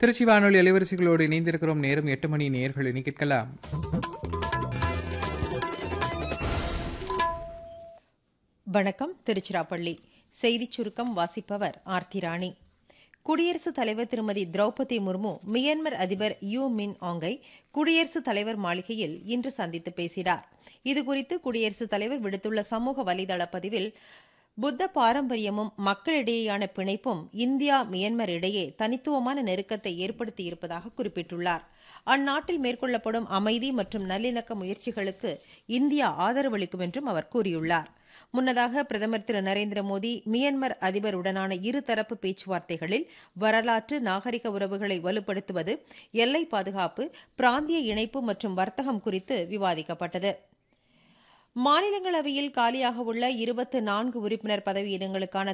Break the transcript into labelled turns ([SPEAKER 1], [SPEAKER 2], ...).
[SPEAKER 1] திருச்சி வானொலி அலைவரிசைகளோடு இணைந்திருக்கிறோம் நேரம் எட்டு மணி நேர்கள் இனி கேட்கலாம்
[SPEAKER 2] வணக்கம் திருச்சிராப்பள்ளி செய்திச் சுருக்கம் வாசிப்பவர் ஆர்த்தி ராணி குடியரசுத் தலைவர் திருமதி திரௌபதி முர்மு மியான்மர் அதிபர் யூ மின் ஆங்கை குடியரசுத் தலைவர் மாளிகையில் இன்று சந்தித்து பேசினார் இதுகுறித்து குடியரசுத் தலைவர் விடுத்துள்ள சமூக வலைதள பதிவில் புத்த பாரம்பரியமும் மக்களிடையேயான பிணைப்பும் இந்தியா மியான்மர் இடையே தனித்துவமான நெருக்கத்தை ஏற்படுத்தியிருப்பதாக குறிப்பிட்டுள்ளார் அந்நாட்டில் மேற்கொள்ளப்படும் அமைதி மற்றும் நல்லிணக்க முயற்சிகளுக்கு இந்தியா ஆதரவளிக்கும் என்றும் அவர் கூறியுள்ளார் முன்னதாக பிரதமர் திரு நரேந்திர மோடி மியான்மர் அதிபருடனான இருதரப்பு பேச்சுவார்த்தைகளில் வரலாற்று நாகரிக உறவுகளை வலுப்படுத்துவது எல்லை பாதுகாப்பு பிராந்திய இணைப்பு மற்றும் வர்த்தகம் குறித்து விவாதிக்கப்பட்டது மாநிலங்களவையில் காலியாக உள்ள இருபத்து நான்கு உறுப்பினர் பதவியிடங்களுக்கான